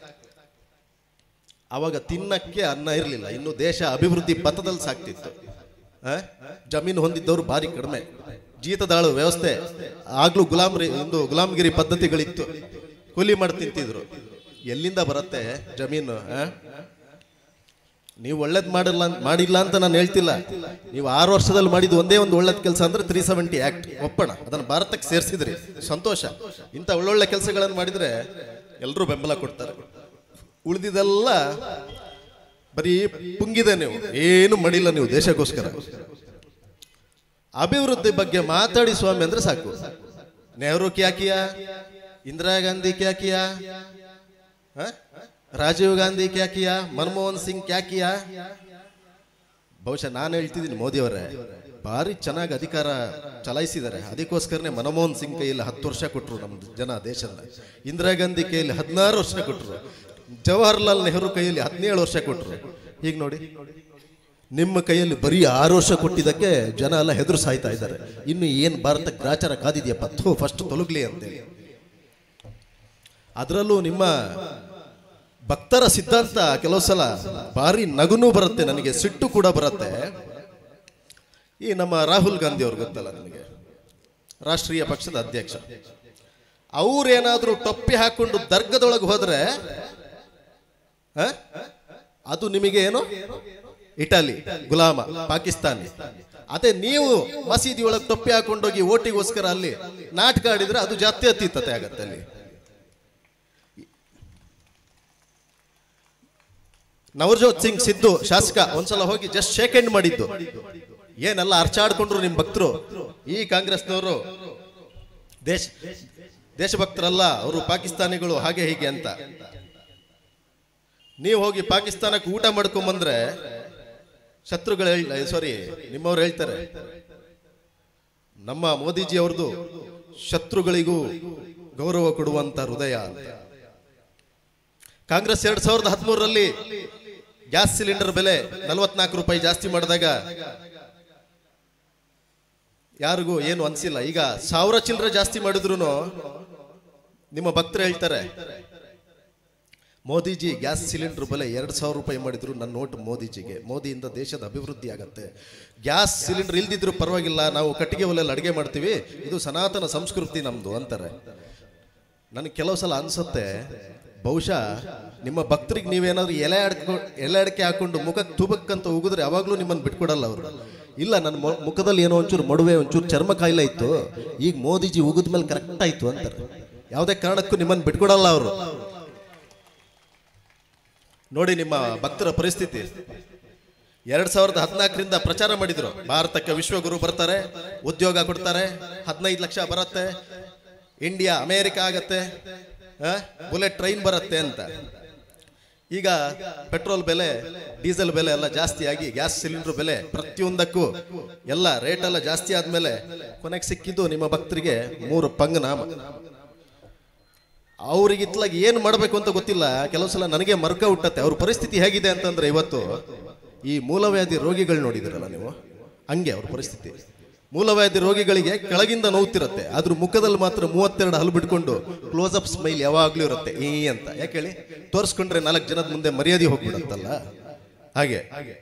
ಅವಾಗ ತಿನ್ನಕ್ಕೆ ಅನ್ನ ಇರಲಿಲ್ಲ ಇನ್ನು ದೇಶ ಅಭಿವೃದ್ಧಿ ಪಥದಲ್ಲಿ ಸಾಕ್ತಿತ್ತು ಆ? ಜಮೀನು ಹೊಂದಿದ್ದವರು ಭಾರಿ ಕಡಿಮೆ ಜೀತದಾಳು ವ್ಯವಸ್ಥೆ ಆಗ್ಲೂ ಗುಲಾಮ್ರಿ ಒಂದು ಗುಲಾಮಗಿರಿ ಪದ್ಧತಿಗಳಿತ್ತು ಕೂಲಿ ಮಾಡಿ ತಿಂತಿದ್ರು ಎಲ್ಲಿಂದ ಬರುತ್ತೆ ಜಮೀನು ಆ? ನೀವು ಒಳ್ಳೇದ್ ಮಾಡಿಲ್ಲ ಮಾಡಿಲ್ಲ ಅಂತ ನಾನು ಹೇಳ್ತಿಲ್ಲ ನೀವು ಆರು ವರ್ಷದಲ್ಲಿ ಮಾಡಿದ್ದು ಒಂದೇ ಒಂದು ಒಳ್ಳೇದ್ ಕೆಲಸ ಅಂದ್ರೆ ತ್ರೀ ಸೆವೆಂಟಿ ಆಕ್ಟ್ ಒಪ್ಪಣ ಅದನ್ನು ಭಾರತಕ್ಕೆ ಸೇರಿಸಿದ್ರಿ ಸಂತೋಷ ಇಂಥ ಒಳ್ಳೊಳ್ಳೆ ಕೆಲಸಗಳನ್ನು ಮಾಡಿದ್ರೆ ಎಲ್ಲರೂ ಬೆಂಬಲ ಕೊಡ್ತಾರೆ ಉಳಿದಿದೆಲ್ಲ ಬರೀ ಪುಂಗಿದೆ ನೀವು ಏನು ಮಾಡಿಲ್ಲ ನೀವು ದೇಶಕ್ಕೋಸ್ಕರ ಅಭಿವೃದ್ಧಿ ಬಗ್ಗೆ ಮಾತಾಡಿ ಸ್ವಾಮಿ ಅಂದ್ರೆ ಸಾಕು ನೆಹರು ಕ್ಯಾ ಕಿಯಾ ಇಂದಿರಾ ಗಾಂಧಿ ಕ್ಯಾ ಕಿಯಾ ಹ? ರಾಜೀವ್ ಗಾಂಧಿ ಕ್ಯಾ ಕಿಯಾ ಮನಮೋಹನ್ ಸಿಂಗ್ ಕ್ಯಾ ಕಿಯಾ ಬಹುಶಃ ನಾನು ಹೇಳ್ತಿದ್ದೀನಿ ಮೋದಿ ಅವರೇ ಭಾರಿ ಚೆನ್ನಾಗಿ ಅಧಿಕಾರ ಚಲಾಯಿಸಿದ್ದಾರೆ ಅದಕ್ಕೋಸ್ಕರನೇ ಮನಮೋಹನ್ ಸಿಂಗ್ ಕೈಯಲ್ಲಿ ಹತ್ತು ವರ್ಷ ಕೊಟ್ಟರು ನಮ್ಮ ಜನ ದೇಶದ ಇಂದಿರಾ ಗಾಂಧಿ ಕೈಯಲ್ಲಿ ಹದಿನಾರು ವರ್ಷ ಕೊಟ್ಟರು ಜವಾಹರ್ಲಾಲ್ ನೆಹರು ಕೈಯಲ್ಲಿ ಹದಿನೇಳು ವರ್ಷ ಕೊಟ್ಟರು ಈಗ ನೋಡಿ ನಿಮ್ಮ ಕೈಯಲ್ಲಿ ಬರೀ ಆರು ವರ್ಷ ಕೊಟ್ಟಿದ್ದಕ್ಕೆ ಜನ ಎಲ್ಲ ಹೆದರು ಸಾಯ್ತಾ ಇದ್ದಾರೆ ಇನ್ನು ಏನು ಭಾರತ ಗ್ರಾಚಾರ ಕಾದಿದೆಯಪ್ಪ ಥೂ ಫಸ್ಟ್ ತೊಲಗ್ಲಿ ಅಂತೇಳಿ ಅದರಲ್ಲೂ ನಿಮ್ಮ ಭಕ್ತರ ಸಿದ್ಧಾಂತ ಕೆಲವು ಸಲ ಭಾರಿ ನಗುನೂ ಬರುತ್ತೆ ನನಗೆ ಸಿಟ್ಟು ಕೂಡ ಬರುತ್ತೆ ಈ ನಮ್ಮ ರಾಹುಲ್ ಗಾಂಧಿ ಅವ್ರು ಗೊತ್ತಲ್ಲ ನನಗೆ ರಾಷ್ಟ್ರೀಯ ಪಕ್ಷದ ಅಧ್ಯಕ್ಷ ಅವ್ರೇನಾದ್ರೂ ಟೊಪ್ಪಿ ಹಾಕೊಂಡು ದರ್ಗದೊಳಗೆ ಹೋದ್ರೆ ಆ? ಅದು ನಿಮಗೆ ಏನು ಇಟಲಿ ಗುಲಾಮ ಪಾಕಿಸ್ತಾನಿ ಅದೇ ನೀವು ಮಸೀದಿ ಒಳಗೆ ಟೊಪ್ಪಿ ಹಾಕೊಂಡೋಗಿ ಓಟಿಗೋಸ್ಕರ ಅಲ್ಲಿ ನಾಟಕ ಆಡಿದ್ರೆ ಅದು ಜಾತ್ಯತೀತತೆ ಆಗತ್ತೆ ಅಲ್ಲಿ ನವಜೋತ್ ಸಿಂಗ್ ಸಿದ್ದು ಶಾಸಕ ಒಂದ್ಸಲ ಹೋಗಿ ಜಸ್ಟ್ ಶೇಕ್ ಹ್ಯಾಂಡ್ ಮಾಡಿದ್ದು ಏನೆಲ್ಲ ಅರ್ಚಾಡ್ಕೊಂಡ್ರು ನಿಮ್ ಭಕ್ತರು ಈ ಕಾಂಗ್ರೆಸ್ನವರು ದೇಶ ದೇಶಭಕ್ತರಲ್ಲ ಅವರು ಪಾಕಿಸ್ತಾನಿಗಳು ಹಾಗೆ ಹೀಗೆ ಅಂತ ನೀವು ಹೋಗಿ ಪಾಕಿಸ್ತಾನಕ್ಕೆ ಊಟ ಮಾಡ್ಕೊಂಬಂದ್ರೆ ಶತ್ರುಗಳು ಹೇಳ್ ಸಾರಿ ನಿಮ್ಮವ್ರು ಹೇಳ್ತಾರೆ ನಮ್ಮ ಮೋದಿಜಿ ಅವ್ರದ್ದು ಶತ್ರುಗಳಿಗೂ ಗೌರವ ಕೊಡುವಂತ ಹೃದಯ ಅಂತ ಕಾಂಗ್ರೆಸ್ ಎರಡ್ ಸಾವಿರದ ಹದಿಮೂರರಲ್ಲಿ ಗ್ಯಾಸ್ ಸಿಲಿಂಡರ್ ಬೆಲೆ ನಲವತ್ನಾಲ್ಕು ರೂಪಾಯಿ ಜಾಸ್ತಿ ಮಾಡಿದಾಗ ಯಾರಿಗೂ ಏನು ಅನ್ಸಿಲ್ಲ ಈಗ ಸಾವಿರ ಚಿಲ್ಲರೆ ಜಾಸ್ತಿ ಮಾಡಿದ್ರು ನಿಮ್ಮ ಭಕ್ತರು ಹೇಳ್ತಾರೆ ಮೋದಿಜಿ ಗ್ಯಾಸ್ ಸಿಲಿಂಡರ್ ಬೆಲೆ ಎರಡು ಸಾವಿರ ರೂಪಾಯಿ ಮಾಡಿದ್ರು ನನ್ನ ನೋಟ್ ಮೋದಿಜಿಗೆ ಮೋದಿಯಿಂದ ದೇಶದ ಅಭಿವೃದ್ಧಿ ಆಗತ್ತೆ ಗ್ಯಾಸ್ ಸಿಲಿಂಡರ್ ಇಲ್ದಿದ್ರು ಪರವಾಗಿಲ್ಲ ನಾವು ಕಟ್ಟಿಗೆ ಒಲೆಯಲ್ಲಿ ಅಡುಗೆ ಮಾಡ್ತೀವಿ ಇದು ಸನಾತನ ಸಂಸ್ಕೃತಿ ನಮ್ದು ಅಂತಾರೆ ನನಗೆ ಕೆಲವು ಸಲ ಅನ್ಸುತ್ತೆ ಬಹುಶಃ ನಿಮ್ಮ ಭಕ್ತರಿಗೆ ನೀವೇನಾದ್ರೂ ಎಲೆ ಅಡ್ಕೊ ಎಲೆ ಅಡಕೆ ಹಾಕೊಂಡು ಮುಖಕ್ಕೆ ತುಬಕ್ಕಂತ ಉಗಿದ್ರೆ ಯಾವಾಗಲೂ ನಿಮ್ಮನ್ನು ಬಿಟ್ಕೊಡಲ್ಲ ಅವರು ಇಲ್ಲ ನನ್ನ ಮೊ- ಮುಖದಲ್ಲಿ ಏನೋ ಒಂಚೂರು ಮಡುವೆ ಒಂಚೂರು ಚರ್ಮ ಕಾಯಿಲೆ ಇತ್ತು ಈಗ ಮೋದಿಜಿ ಉಗಿದ ಮೇಲೆ ಕರೆಕ್ಟ್ ಆಯ್ತು ಅಂತಾರೆ ಯಾವುದೇ ಕಾರಣಕ್ಕೂ ನಿಮ್ಮನ್ನು ಬಿಟ್ಕೊಡಲ್ಲ ಅವರು ನೋಡಿ ನಿಮ್ಮ ಭಕ್ತರ ಪರಿಸ್ಥಿತಿ ಎರಡ್ ಸಾವಿರದ ಹದಿನಾಲ್ಕರಿಂದ ಪ್ರಚಾರ ಮಾಡಿದ್ರು ಭಾರತಕ್ಕೆ ವಿಶ್ವಗುರು ಬರ್ತಾರೆ ಉದ್ಯೋಗ ಕೊಡ್ತಾರೆ ಹದಿನೈದು ಲಕ್ಷ ಬರುತ್ತೆ ಇಂಡಿಯಾ ಅಮೇರಿಕ ಆಗತ್ತೆ ಬುಲೆಟ್ ಟ್ರೈನ್ ಬರುತ್ತೆ ಅಂತ ಈಗ ಪೆಟ್ರೋಲ್ ಬೆಲೆ ಡೀಸೆಲ್ ಬೆಲೆ ಎಲ್ಲ ಜಾಸ್ತಿ ಆಗಿ ಗ್ಯಾಸ್ ಸಿಲಿಂಡರ್ ಬೆಲೆ ಪ್ರತಿಯೊಂದಕ್ಕೂ ಎಲ್ಲ ರೇಟ್ ಎಲ್ಲ ಜಾಸ್ತಿ ಆದ್ಮೇಲೆ ಕೊನೆಗೆ ಸಿಕ್ಕಿದ್ದು ನಿಮ್ಮ ಭಕ್ತರಿಗೆ ಮೂರು ಪಂಗನಾಮ ಅವ್ರಿಗೆ ಇತ್ಲಾಗ ಏನು ಮಾಡಬೇಕು ಅಂತ ಗೊತ್ತಿಲ್ಲ ಕೆಲವು ಸಲ ನನಗೆ ಮರ್ಕ ಹುಟ್ಟತ್ತೆ ಅವ್ರ ಪರಿಸ್ಥಿತಿ ಹೇಗಿದೆ ಅಂತಂದ್ರೆ ಇವತ್ತು ಈ ಮೂಲವ್ಯಾಧಿ ರೋಗಿಗಳು ನೋಡಿದಿರಲ್ಲ ನೀವು ಹಂಗೆ ಅವ್ರ ಪರಿಸ್ಥಿತಿ ಮೂಲವ್ಯಾಧಿ ರೋಗಿಗಳಿಗೆ ಕೆಳಗಿಂದ ನೋವ್ತಿರತ್ತೆ ಅದ್ರ ಮುಖದಲ್ಲಿ ಮಾತ್ರ ಮೂವತ್ತೆರಡು ಹಲ್ಲು ಬಿಟ್ಕೊಂಡು ಕ್ಲೋಸ್ ಅಪ್ ಸ್ಮೈಲ್ ಯಾವಾಗ್ಲೂ ಇರುತ್ತೆ ಈ ಅಂತ ಯಾಕೆ ಹೇಳಿ ತೋರಿಸ್ಕೊಂಡ್ರೆ ನಾಲ್ಕು ಜನದ ಮುಂದೆ ಮರ್ಯಾದೆ ಹೋಗ್ಬಿಡುತ್ತಲ್ಲ ಹಾಗೆ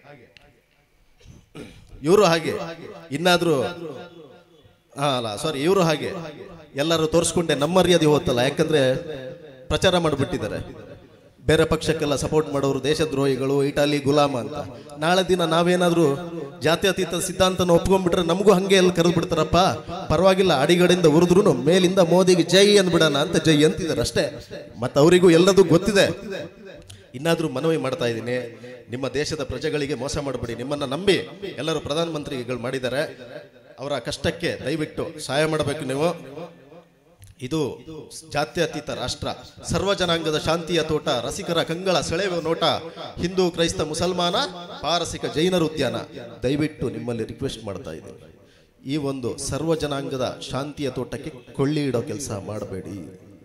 ಇವರು ಹಾಗೆ ಇನ್ನಾದ್ರೂ ಹಾ ಅಲ್ಲ ಸಾರಿ ಇವರು ಹಾಗೆ ಎಲ್ಲರೂ ತೋರಿಸ್ಕೊಂಡೆ ನಮ್ಮ ಮರ್ಯಾದೆ ಹೋತಲ್ಲ ಯಾಕಂದ್ರೆ ಪ್ರಚಾರ ಮಾಡಿಬಿಟ್ಟಿದ್ದಾರೆ ಬೇರೆ ಪಕ್ಷಕ್ಕೆಲ್ಲ ಸಪೋರ್ಟ್ ಮಾಡೋರು ದೇಶದ್ರೋಹಿಗಳು ಇಟಾಲಿ ಗುಲಾಮ ಅಂತ ನಾಳೆ ದಿನ ನಾವೇನಾದ್ರೂ ಜಾತ್ಯತೀತ ಸಿದ್ಧಾಂತನ ಒಪ್ಕೊಂಡ್ಬಿಟ್ರೆ ನಮಗೂ ಹಂಗೆ ಎಲ್ಲ ಕರೆದು ಬಿಡ್ತಾರಪ್ಪ ಪರವಾಗಿಲ್ಲ ಅಡಿಗಡಿಂದ ಉರಿದ್ರು ಮೇಲಿಂದ ಮೋದಿಗೆ ಜೈ ಅಂದ್ಬಿಡೋಣ ಅಂತ ಜೈ ಅಂತಿದ್ದಾರೆ ಅಷ್ಟೇ ಮತ್ತೆ ಅವರಿಗೂ ಎಲ್ಲದೂ ಗೊತ್ತಿದೆ ಇನ್ನಾದ್ರೂ ಮನವಿ ಮಾಡ್ತಾ ಇದ್ದೀನಿ ನಿಮ್ಮ ದೇಶದ ಪ್ರಜೆಗಳಿಗೆ ಮೋಸ ಮಾಡಬೇಡಿ ನಿಮ್ಮನ್ನ ನಂಬಿ ಎಲ್ಲರೂ ಪ್ರಧಾನಮಂತ್ರಿಗಳು ಮಾಡಿದ್ದಾರೆ ಅವರ ಕಷ್ಟಕ್ಕೆ ದಯವಿಟ್ಟು ಸಹಾಯ ಮಾಡಬೇಕು ನೀವು ಇದು ಜಾತ್ಯತೀತ ರಾಷ್ಟ್ರ ಸರ್ವ ಜನಾಂಗದ ಶಾಂತಿಯ ತೋಟ ರಸಿಕರ ಕಂಗಳ ಸೆಳೆಯುವ ನೋಟ ಹಿಂದೂ ಕ್ರೈಸ್ತ ಮುಸಲ್ಮಾನ ಪಾರಸಿಕ ಜೈನರ ಉದ್ಯಾನ ದಯವಿಟ್ಟು ನಿಮ್ಮಲ್ಲಿ ರಿಕ್ವೆಸ್ಟ್ ಮಾಡ್ತಾ ಇದ್ದೀನಿ ಈ ಒಂದು ಸರ್ವ ಜನಾಂಗದ ಶಾಂತಿಯ ತೋಟಕ್ಕೆ ಕೊಳ್ಳಿ ಇಡೋ ಕೆಲಸ ಮಾಡಬೇಡಿ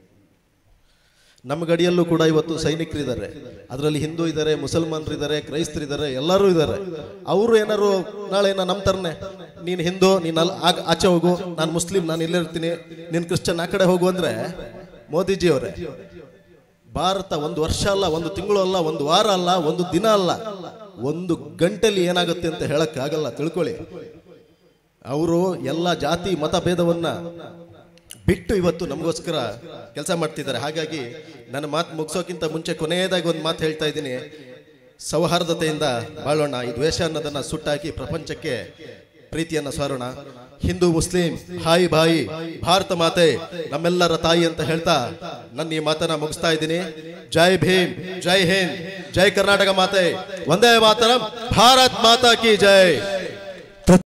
ನಮ್ಮ ಗಡಿಯಲ್ಲೂ ಕೂಡ ಇವತ್ತು ಸೈನಿಕರಿದ್ದಾರೆ ಅದರಲ್ಲಿ ಹಿಂದೂ ಇದ್ದಾರೆ ಮುಸಲ್ಮಾನರಿದ್ದಾರೆ ಕ್ರೈಸ್ತರಿದ್ದಾರೆ ಎಲ್ಲರೂ ಇದ್ದಾರೆ ಅವರು ಏನಾರು ನಾಳೆ ನಾ ನಮ್ಮ ತರನೆ ನೀನು ಹಿಂದೂ ನೀನು ಅಲ್ಲಿ ಆಗ ಆಚೆ ಹೋಗು ನಾನು ಮುಸ್ಲಿಂ ನಾನು ಇಲ್ಲೇ ಇರ್ತೀನಿ ನೀನು ಕ್ರಿಶ್ಚಿಯನ್ ಆ ಕಡೆ ಹೋಗು ಅಂದ್ರೆ ಮೋದಿಜಿ ಅವರೇ ಭಾರತ ಒಂದು ವರ್ಷ ಅಲ್ಲ ಒಂದು ತಿಂಗಳು ಅಲ್ಲ ಒಂದು ವಾರ ಅಲ್ಲ ಒಂದು ದಿನ ಅಲ್ಲ ಒಂದು ಗಂಟೆಲಿ ಏನಾಗುತ್ತೆ ಅಂತ ಹೇಳಕ್ಕಾಗಲ್ಲ ತಿಳ್ಕೊಳ್ಳಿ ಅವರು ಎಲ್ಲ ಜಾತಿ ಮತ ಭೇದವನ್ನ ಬಿಟ್ಟು ಇವತ್ತು ನಮಗೋಸ್ಕರ ಕೆಲಸ ಮಾಡ್ತಿದ್ದಾರೆ ಹಾಗಾಗಿ ನನ್ನ ಮಾತು ಮುಗಿಸೋಕ್ಕಿಂತ ಮುಂಚೆ ಕೊನೆಯದಾಗಿ ಒಂದು ಮಾತು ಹೇಳ್ತಾ ಇದ್ದೀನಿ ಸೌಹಾರ್ದತೆಯಿಂದ ಬಾಳೋಣ ಈ ದ್ವೇಷ ಅನ್ನೋದನ್ನ ಸುಟ್ಟಾಕಿ ಪ್ರಪಂಚಕ್ಕೆ ಪ್ರೀತಿಯನ್ನ ಸಾರೋಣ ಹಿಂದೂ ಮುಸ್ಲಿಂ ಹಾಯಿ ಬಾಯಿ ಭಾರತ ಮಾತೆ ನಮ್ಮೆಲ್ಲರ ತಾಯಿ ಅಂತ ಹೇಳ್ತಾ ನನ್ನ ಈ ಮಾತನ್ನ ಮುಗಿಸ್ತಾ ಇದ್ದೀನಿ ಜೈ ಭೀಮ್ ಜೈ ಹಿಂದ್ ಜೈ ಕರ್ನಾಟಕ ಮಾತೆ ಒಂದೇ ಮಾತರಂ ಭಾರತ್ ಮಾತಾ ಕಿ ಜೈ